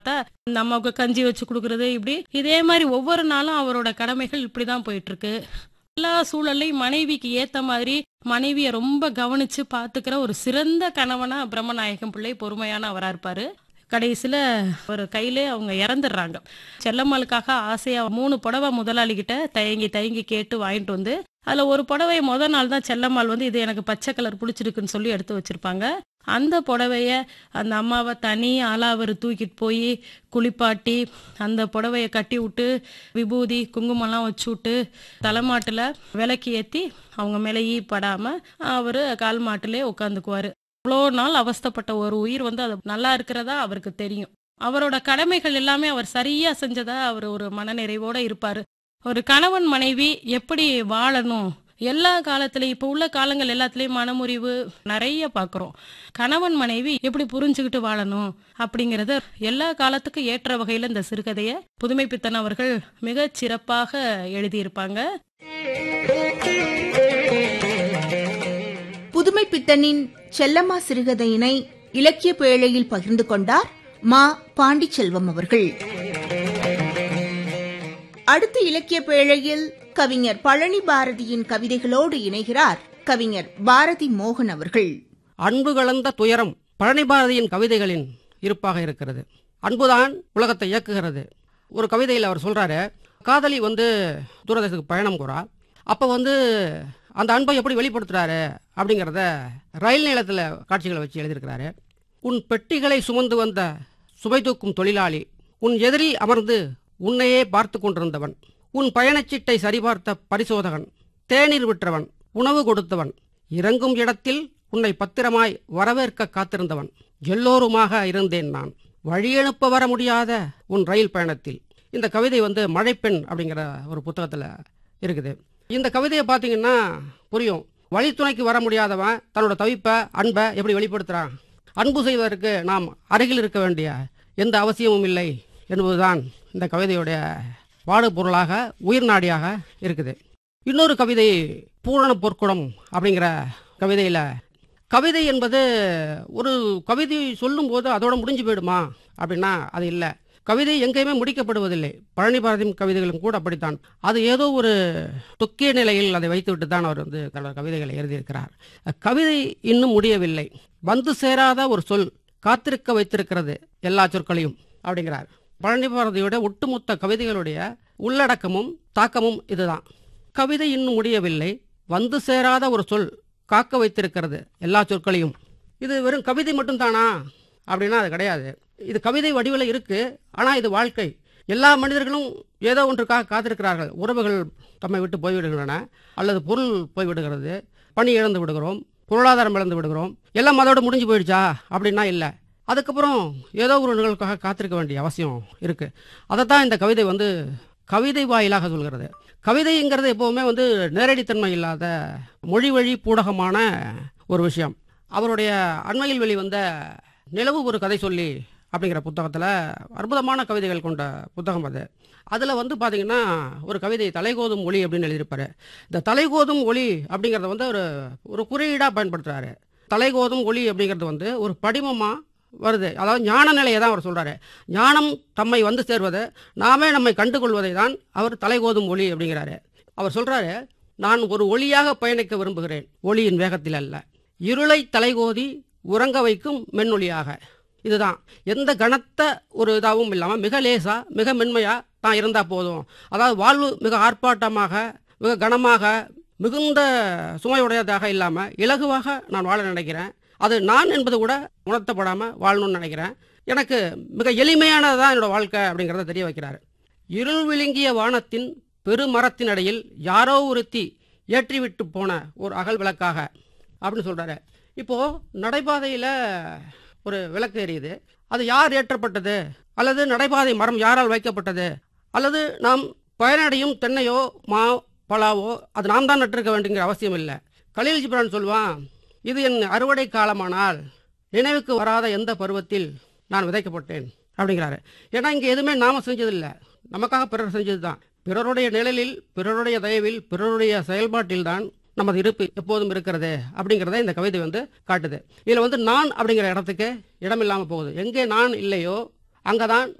இந்த அம்மாவுக்கு கஞ்சி வச்சு கொடுக்கறது இப்படி இதே மாதிரி ஒவ்வொரு நாளும் அவரோட கடமைகள் இப்படிதான் போயிட்டு இருக்கு எல்லா சூழல்லையும் மனைவிக்கு ஏத்த மாதிரி மனைவிய ரொம்ப கவனிச்சு பாத்துக்கிற ஒரு சிறந்த கணவனா பிரம்மநாயகம் பிள்ளை பொறுமையான அவரா இருப்பாரு கடைசியில ஒரு கையிலே அவங்க இறந்துடுறாங்க செல்லம்மாளுக்காக ஆசையா மூணு புடவை முதலாளி கிட்ட தயங்கி தயங்கி கேட்டு வாங்கிட்டு வந்து அதுல ஒரு புடவைய முத நாள் தான் செல்லம்மாள் வந்து இது எனக்கு பச்சை கலர் பிடிச்சிருக்குன்னு சொல்லி எடுத்து வச்சிருப்பாங்க அந்த புடவைய அந்த அம்மாவை தனி ஆளா அவர் தூக்கிட்டு போய் குளிப்பாட்டி அந்த புடவைய கட்டி விட்டு விபூதி குங்குமம்லாம் வச்சு விட்டு தலைமாட்டுல விளக்கு ஏத்தி அவங்க மேலே ஈ படாம அவரு கால் மாட்டுலயே உட்காந்துக்குவாரு அவ்வளோ நாள் அவஸ்தைப்பட்ட ஒரு உயிர் வந்து அது நல்லா இருக்கிறதா அவருக்கு தெரியும் அவரோட கடமைகள் எல்லாமே அவர் சரியா செஞ்சதா அவர் ஒரு மனநிறைவோட இருப்பாரு ஒரு கணவன் மனைவி எப்படி வாழணும் எல்லா காலத்திலயும் இப்ப உள்ள காலங்கள் எல்லாத்துலயும் மனமுறிவு நிறைய பாக்குறோம் கணவன் மனைவி எப்படி புரிஞ்சுக்கிட்டு வாழணும் அப்படிங்கறத எல்லா காலத்துக்கும் ஏற்ற வகையில இந்த சிறுகதையை புதுமை பித்தன் அவர்கள் மிக சிறப்பாக எழுதியிருப்பாங்க புதுமை பித்தனின் செல்லம்மா சிறுகதையினை இலக்கிய பேழையில் பகிர்ந்து கொண்டார் மா பாண்டிச்செல்வம் அவர்கள் அடுத்த இலக்கிய பேழையில் கவிஞர் பழனி பாரதியின் கவிதைகளோடு இணைகிறார் கவிஞர் பாரதி மோகன் அவர்கள் அன்பு கலந்த துயரம் பழனி பாரதியின் கவிதைகளின் இருப்பாக இருக்கிறது அன்புதான் உலகத்தை இயக்குகிறது ஒரு கவிதையில் அவர் சொல்றாரு காதலி வந்து தூரதேசத்துக்கு பயணம் போறா அப்போ வந்து அந்த அன்பை எப்படி வெளிப்படுத்துறாரு அப்படிங்கிறத ரயில் நிலையத்தில் காட்சிகளை வச்சு எழுதியிருக்கிறாரு உன் பெட்டிகளை சுமந்து வந்த சுமை தூக்கும் தொழிலாளி உன் எதிரில் அமர்ந்து உன்னையே பார்த்து கொண்டிருந்தவன் உன் பயணச்சீட்டை சரிபார்த்த பரிசோதகன் தேநீர் விற்றவன் உணவு கொடுத்தவன் இறங்கும் இடத்தில் உன்னை பத்திரமாய் வரவேற்க காத்திருந்தவன் எல்லோருமாக இருந்தேன் நான் வழியனுப்ப வர முடியாத உன் ரயில் பயணத்தில் இந்த கவிதை வந்து மழைப்பெண் அப்படிங்கிற ஒரு புத்தகத்தில் இருக்குது இந்த கவிதையை பார்த்தீங்கன்னா புரியும் வழித்துணைக்கு வர முடியாதவன் தன்னோட தவிப்பை அன்பை எப்படி வெளிப்படுத்துகிறான் அன்பு செய்வதற்கு நாம் அருகில் இருக்க வேண்டிய எந்த அவசியமும் இல்லை என்பதுதான் இந்த கவிதையுடைய பாடுபொருளாக உயிர் நாடியாக இருக்குது இன்னொரு கவிதை பூரண பொற்குடம் அப்படிங்கிற கவிதையில் கவிதை என்பது ஒரு கவிதை சொல்லும்போது அதோட முடிஞ்சு போயிடுமா அப்படின்னா அது இல்லை கவிதை எங்கேயுமே முடிக்கப்படுவதில்லை பழனி பாரதியின் கவிதைகளும் கூட அப்படித்தான் அது ஏதோ ஒரு தொக்கிய நிலையில் அதை வைத்துவிட்டு தான் அவர் வந்து தன்னோட கவிதைகளை எழுதியிருக்கிறார் கவிதை இன்னும் முடியவில்லை வந்து சேராத ஒரு சொல் காத்திருக்க வைத்திருக்கிறது எல்லா சொற்களையும் அப்படிங்கிறார் பழனி பாரதியோட ஒட்டுமொத்த கவிதைகளுடைய உள்ளடக்கமும் தாக்கமும் இதுதான் கவிதை இன்னும் முடியவில்லை வந்து சேராத ஒரு சொல் காக்க வைத்திருக்கிறது எல்லா சொற்களையும் இது வெறும் கவிதை மட்டும்தானா அப்படின்னா அது கிடையாது இது கவிதை வடிவில் இருக்கு ஆனால் இது வாழ்க்கை எல்லா மனிதர்களும் ஏதோ ஒன்றுக்காக காத்திருக்கிறார்கள் உறவுகள் தம்மை விட்டு போய்விடுகின்றன அல்லது பொருள் போய்விடுகிறது பணி இழந்து விடுகிறோம் பொருளாதாரம் இழந்து விடுகிறோம் எல்லாம் அதோட முடிஞ்சு போயிடுச்சா அப்படின்னா இல்லை அதுக்கப்புறம் ஏதோ ஒரு நிகழ்வுக்காக காத்திருக்க வேண்டிய அவசியம் இருக்கு அதைத்தான் இந்த கவிதை வந்து கவிதை வாயிலாக சொல்கிறது கவிதைங்கிறது எப்போவுமே வந்து நேரடித்தன்மை இல்லாத மொழி வழி பூடகமான ஒரு விஷயம் அவருடைய அண்மையில் வெளிவந்த நிலவு ஒரு கதை சொல்லி அப்படிங்கிற புத்தகத்தில் அற்புதமான கவிதைகள் கொண்ட புத்தகம் அது அதில் வந்து பார்த்தீங்கன்னா ஒரு கவிதை தலைகோதும் ஒளி அப்படின்னு எழுதியிருப்பாரு இந்த தலைகோதும் ஒளி அப்படிங்கிறத வந்து ஒரு ஒரு குறியீடாக பயன்படுத்துகிறாரு தலைகோதும் ஒளி அப்படிங்கிறது வந்து ஒரு படிமமாக வருது அதாவது ஞான நிலையை தான் அவர் சொல்கிறாரு ஞானம் தம்மை வந்து சேர்வது நாமே நம்மை கண்டுகொள்வதை தான் அவர் தலைகோதும் ஒளி அப்படிங்கிறாரு அவர் சொல்கிறாரு நான் ஒரு ஒளியாக பயணிக்க விரும்புகிறேன் ஒளியின் வேகத்தில் அல்ல இருளை தலைகோதி உறங்க வைக்கும் மென்னொளியாக இதுதான் எந்த கனத்த ஒரு இதாகவும் இல்லாமல் மிக லேசா மிக மென்மையாக தான் இருந்தால் போதும் அதாவது வாழ்வு மிக ஆர்ப்பாட்டமாக மிக கனமாக மிகுந்த சுமையுடையதாக இல்லாமல் இலகுவாக நான் வாழ நினைக்கிறேன் அது நான் என்பது கூட உணர்த்தப்படாமல் வாழணும்னு நினைக்கிறேன் எனக்கு மிக எளிமையானதான் என்னோட வாழ்க்கை அப்படிங்கிறத தெரிய வைக்கிறாரு இருள் விழுங்கிய வானத்தின் பெருமரத்தின் இடையில் யாரோ ஒருத்தி ஏற்றிவிட்டு போன ஒரு அகல் விளக்காக அப்படின்னு சொல்கிறாரு இப்போது நடைபாதையில் ஒரு விளக்கு எரியுது அது யார் ஏற்றப்பட்டது அல்லது நடைபாதை மரம் யாரால் வைக்கப்பட்டது அல்லது நாம் பயனடையும் தென்னையோ மா பலாவோ அது நாம் தான் நட்டிருக்க வேண்டுங்கிற அவசியம் இல்லை கலீல் ஜிப்ரான் சொல்வான் இது என் அறுவடை காலமானால் நினைவுக்கு வராத எந்த பருவத்தில் நான் விதைக்கப்பட்டேன் அப்படிங்கிறாரு ஏன்னா இங்கே எதுவுமே நாம செஞ்சதில்லை நமக்காக பிறர் செஞ்சது தான் பிறருடைய நிழலில் பிறருடைய தயவில் பிறருடைய செயல்பாட்டில் தான் நமது இருப்பு எப்போதும் இருக்கிறது அப்படிங்கிறத இந்த கவிதை வந்து காட்டுது இதில் வந்து நான் அப்படிங்கிற இடத்துக்கு இடம் இல்லாமல் போகுது எங்கே நான் இல்லையோ அங்கதான்